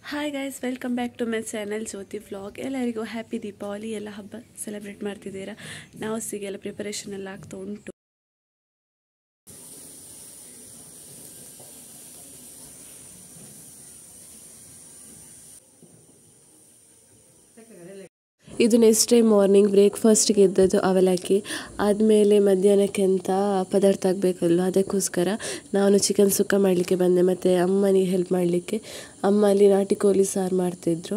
Hi guys welcome back to my channel Jyothi vlog ಎಲ್ಲರಿಗೂ happy Deepavali ಎಲ್ಲ ಹಬ್ಬ ಸೆಲೆಬ್ರೇಟ್ ಮಾಡ್ತಿದ್ದೀರಾ ನಾವು ಸಿಗೆಲ್ಲ ಪ್ರಿಪರೇಷನ್ ಎಲ್ಲ ಆಗ್ತಾ ಉಂಟು ಇದು ನೆಕ್ಸ್ಟ್ ಡೇ ಮಾರ್ನಿಂಗ್ ಬ್ರೇಕ್ಫಾಸ್ಟ್ಗೆ ಇದ್ದದ್ದು ಅವಲಕ್ಕಿ ಆದಮೇಲೆ ಮಧ್ಯಾಹ್ನಕ್ಕೆ ಅಂತ ಪದಾರ್ಥ ಆಗಬೇಕಲ್ಲ ಅದಕ್ಕೋಸ್ಕರ ನಾನು ಚಿಕನ್ ಸುಕ್ಕ ಮಾಡಲಿಕ್ಕೆ ಬಂದೆ ಮತ್ತು ಅಮ್ಮನಿಗೆ ಹೆಲ್ಪ್ ಮಾಡಲಿಕ್ಕೆ ಅಮ್ಮ ಅಲ್ಲಿ ನಾಟಿ ಕೋಳಿ ಸಾರು ಮಾಡ್ತಿದ್ರು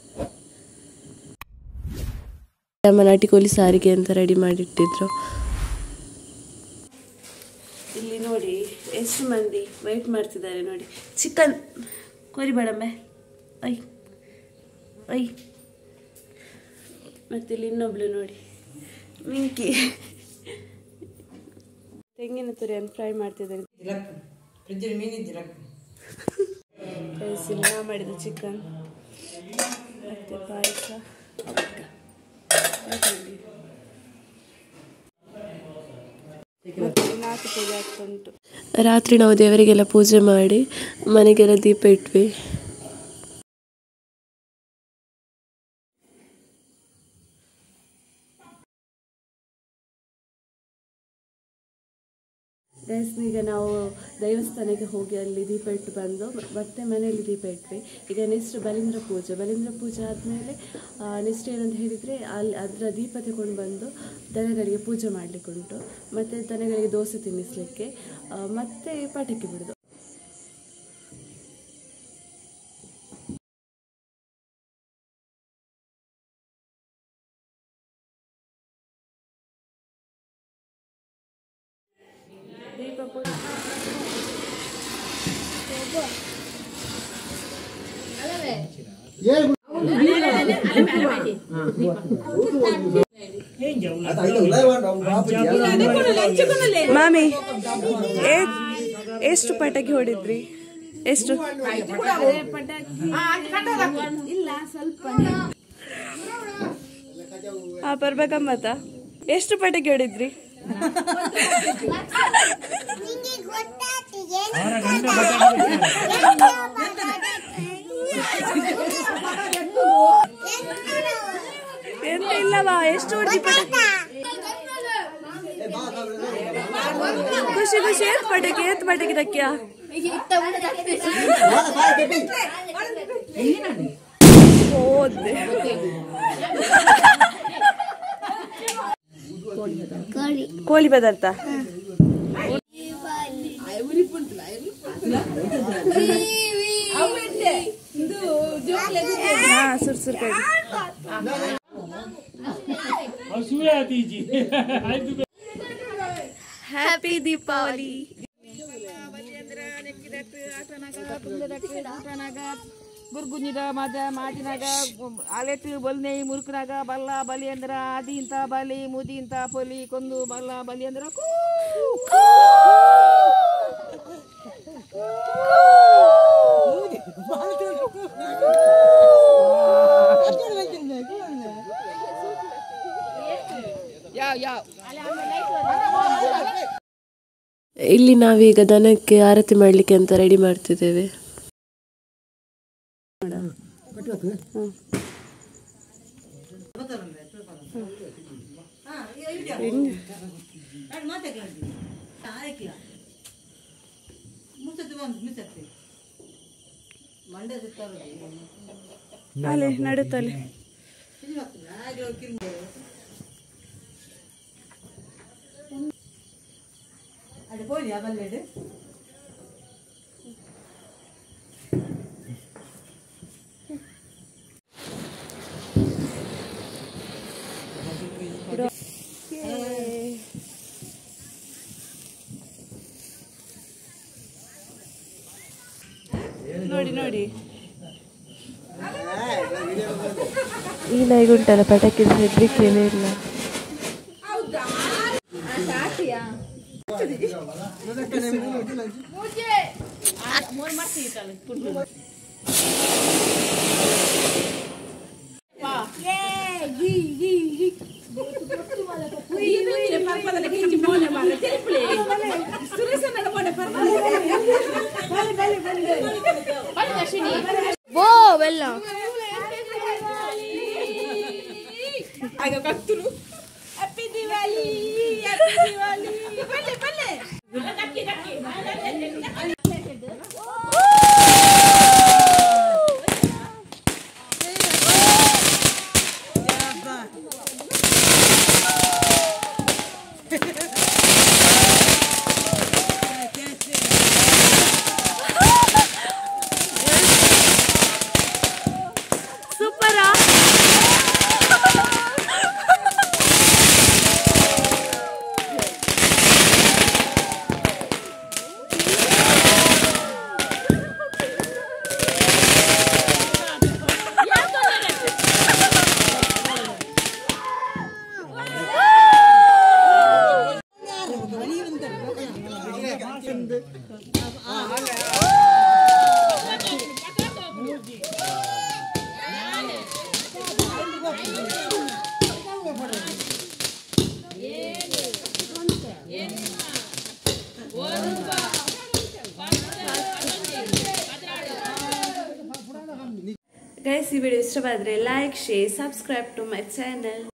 ಅಮ್ಮ ನಾಟಿ ಕೋಳಿ ಸಾರಿಗೆ ಅಂತ ರೆಡಿ ಮಾಡಿಟ್ಟಿದ್ರು ಇಲ್ಲಿ ನೋಡಿ ಎಷ್ಟು ಮಂದಿ ವೆಯ್ಟ್ ಮಾಡ್ತಿದ್ದಾರೆ ನೋಡಿ ಚಿಕನ್ ಕೋರಿ ಬೇಡಮ್ಮೆ ಐ ಐ ಮತ್ತೆ ಇಲ್ಲಿ ಇನ್ನೊಬ್ಳು ನೋಡಿ ಮಿಂಕಿ ತೆಂಗಿನ ತುರಿಯನ್ನು ಫ್ರೈ ಮಾಡ್ತಿದ್ದಾರೆ ಜಿಲಕ್ ಫ್ರಿಜ್ಜಲ್ಲಿ ಮೀನಿದ್ದಿಲಕ್ Guys, ಇಲ್ಲಿ ನಾ ಮಾಡಿದ ಚಿಕನ್ ಮತ್ತೆ ಪಾಯಸ ರಾತ್ರಿ ನಾವು ದೇವರಿಗೆಲ್ಲ ಪೂಜೆ ಮಾಡಿ ಮನೆಗೆಲ್ಲ ದೀಪ ಇಟ್ವಿ ಗೈಸ್ ಈಗ ನಾವು ದೇವಸ್ಥಾನಕ್ಕೆ ಹೋಗಿ ಅಲ್ಲಿ ದೀಪ ಇಟ್ಟು ಬಂದು ಮತ್ತೆ ಮನೆಯಲ್ಲಿ ದೀಪ ಇಟ್ವಿ ಈಗ ನೆಕ್ಸ್ಟ್ ಬಲೀಂದ್ರ ಪೂಜೆ ಬಲೀಂದ್ರ ಪೂಜೆ ಆದಮೇಲೆ ನೆಕ್ಸ್ಟ್ ಏನಂತ ಹೇಳಿದರೆ ಅಲ್ಲಿ ಅದರ ದೀಪ ತಗೊಂಡು ಬಂದು ದನಗಳಿಗೆ ಪೂಜೆ ಮಾಡಲಿಕ್ಕೆ ಉಂಟು ಮತ್ತು ದನಗಳಿಗೆ ದೋಸೆ ತಿನ್ನಿಸ್ಲಿಕ್ಕೆ ಆ, ಮತ್ತೆ ಪಟಾಕಿ ಬಿಡೋದು ದೀಪ ಪೂಜೆ ಮಾಮಿ ಏ- ಎಷ್ಟು ಪಟಾಕಿ ಹೊಡಿದ್ರಿ ಎಷ್ಟು ಆ ಬರ್ಬೇಕಮ್ಮತ್ತ ಎಷ್ಟು ಪಟಾಕಿ ಹೊಡಿದ್ರಿ ಎಂತ ಇಲ್ಲವಾ ಎಷ್ಟು ಹೊಡ್ದಿ ಪಟಾಕಿ ಖುಷಿ ಖುಷಿ ಏತ್ ಪಟಾಕಿ ಏತ್ ಪಟಾಕಿ ದಕ್ಕ್ಯಾ ಹೋದೆ ಕೋಳಿ ಪದಾರ್ಥ ಹಾ ಸುರ್ ಸುರ್ ಕೈ ಹ್ಯಾಪಿ ದೀಪಾವಳಿ ಗುರ್ಗುಂಜಿದ ಮದ ಮಾತಿನಾಗ ಅಲೆಟ್ ಬಲ್ನೆ ಮುರುಕನಾಗ ಬಲ್ಲ ಬಲಿ ಅಂದ್ರ ಆದಿ ಇಂತ ಬಲಿ ಮುದಿ ಇಂತ ಪೊಲಿ ಕೊಂದು ಬಲ್ಲ ಬಲಿ ಅಂದ್ರ ಕೂ. ಯಾವ ಯಾವ ಇಲ್ಲಿ ನಾವೀಗ ದನಕ್ಕೆ ಆರತಿ ಮಾಡ್ಲಿಕ್ಕೆ ಅಂತ ರೆಡಿ ಮಾಡ್ತಿದ್ದೇವೆ ಅಲೆ ನಡುತ್ತಲೆ ನೋಡಿ ನೋಡಿ ಈ ನಾಯಿಗುಂಟಲ್ಲ ಪಟಾಕಿ ಹೆದ್ರಿಕೇನೇ ಇಲ್ಲ ಓ ಎಲ್ಲ ಆಗ ಕತ್ತಲು ಹ್ಯಾಪಿ ದಿವಾಲಿ ಹ್ಯಾಪಿ ದಿವಾಲಿ ಬಲ್ಲೆ ಬಲ್ಲೆ ದಕ್ಕಿ ದಕ್ಕಿ ಸೂಪರಾ ಗೈಸ್ ಈ ವಿಡಿಯೋ ಇಷ್ಟವಾದರೆ like share subscribe to my channel